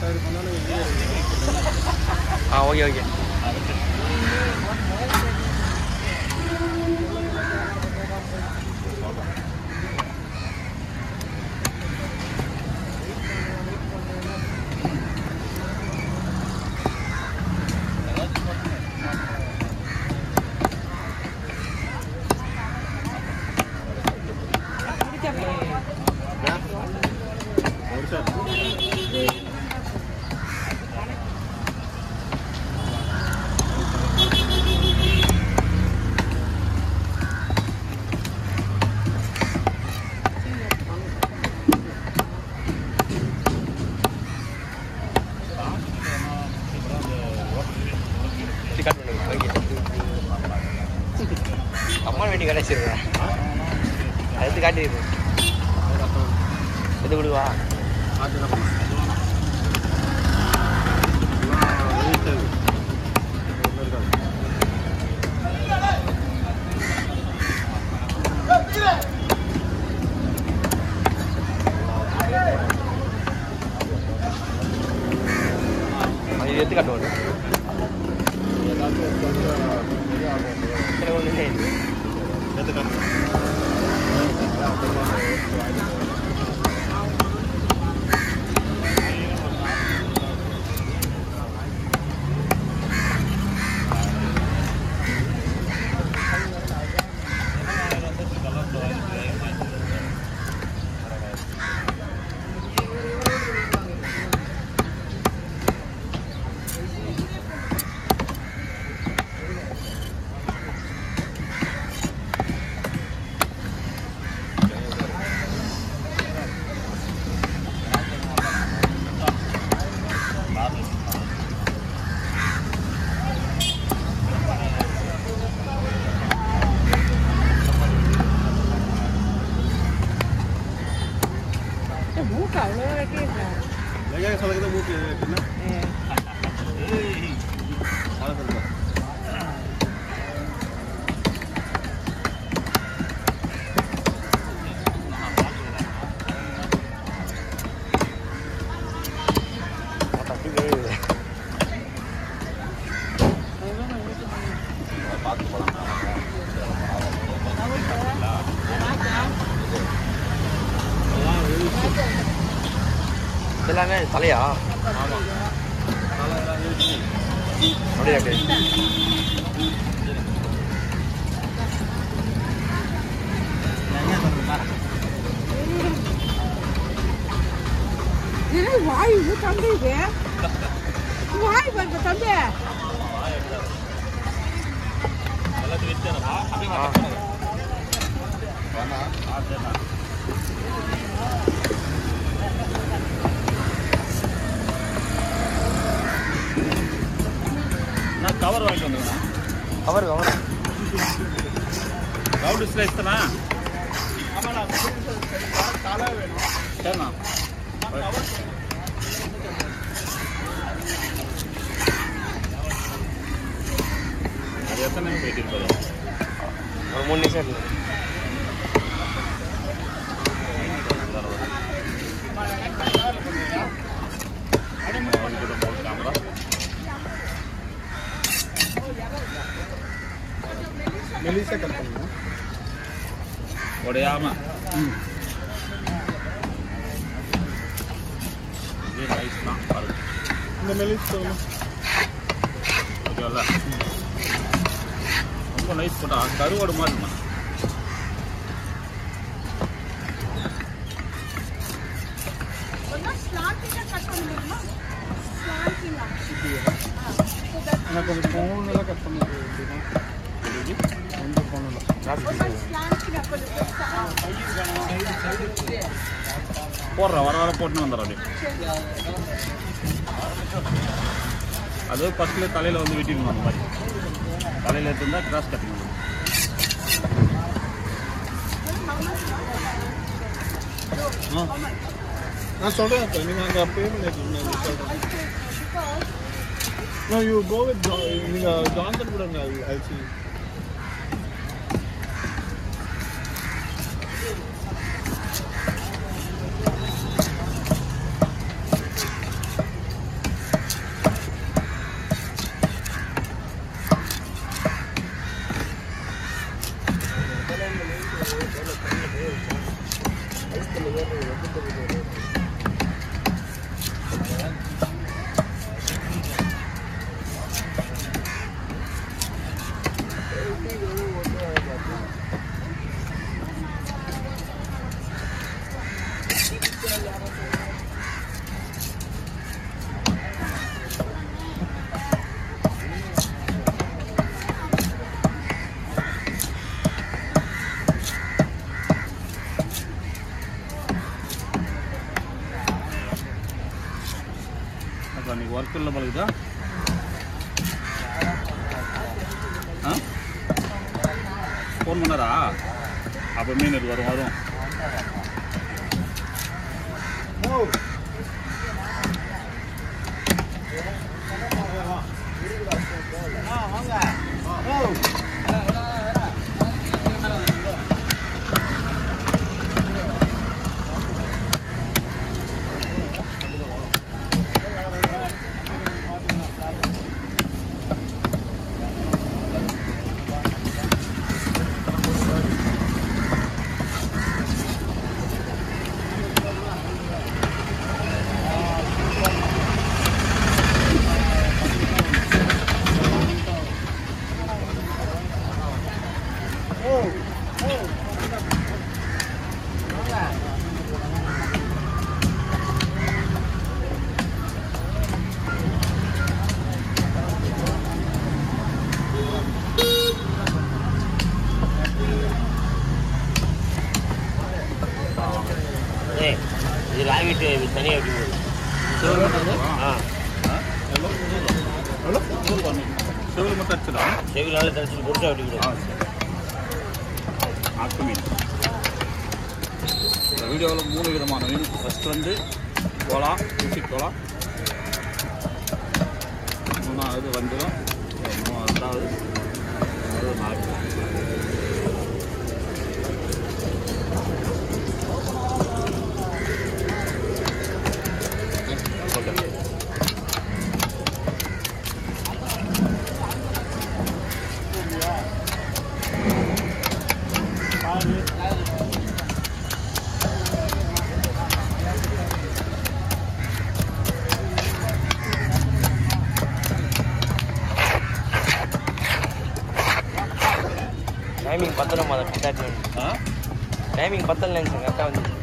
ஆ okay okay cut பண்ணுங்க okay அம்மா வேண்டி கிடைச்சிருக்கேன் அடுத்து காட்டிடுது எது கொடுவா அது எடுத்து காட்டுவோம் எனக்கு ஒன்று இல்லை மூக்கு அவ்வளோ வைக்கிறேன் தப்பி கேக்குது எல்லாமே தலையா அப்படியே அப்படியே இது வாய் இது தம்பி இது வாய் பாருங்க தம்பி ஆ நான் கவர் வாங்கிட்டு வந்துடுறேன் கவர் கவர் ரவுண்டு இஸ்லாம் சரிண்ணா அது எத்தனை போயிட்டு இருப்பது ஒரு மூணு நிமிஷம் இருக்கு கேமரா மெலிசா கட் பண்ணுங்க உடையாம இதே ரைஸ் தான் பாருங்க இந்த மெலிஸ் சொல்லுங்க ஓகேவா ரொம்ப நைஸ் போட்டா கருவாடு மாதிரி இருக்குண்ணா. எனக்கு கொஞ்சம் ஃபோனில் கட் பண்ணுறது எப்படின்னா கொஞ்சம் ஃபோனில் போடுறேன் வர வர போட்டுன்னு வந்துடுறேன் அப்படியே அது ஃபஸ்ட்ல தலையில் வந்து வெட்டிடணும் அந்த மாதிரி தலையில் எடுத்துருந்தா கிராஸ் கட்டிங் வரும் நான் சொல்கிறேன் இப்போ நீங்கள் அங்கே அப்பயே பண்ணிருக்கீங்க நான் சொல்கிறேன் No, you go with John, நீங்கள் ஜான்சன் கூட அழிச்சு அப்போ அன்றைக்கி ஒர்க் இல்லை பழகுதா ஆ ஃபோன் பண்ணாரா அப்போ மீன் இது வரும் வரும் ஏய் இது லாங்கிட்டு தனியாக எப்படி ஆ செவில் மட்டும் அடிச்சதா செவிலால தனிச்சு பொருட்டா எப்படி ஆ சரி ஆக்கு மீன் இந்த வீடியோவில் மூணு விதமான மீன் ஃபஸ்ட் வந்து கோலா ஊசி கோலா மூணாவது வந்துடும் ரெண்டாவது மூணாவது நாலு டைமிங் பத்தலம்மா அதை கரெக்டாக ஆ டைமிங் பத்தல நினச்சேன் கரெக்டாக வந்து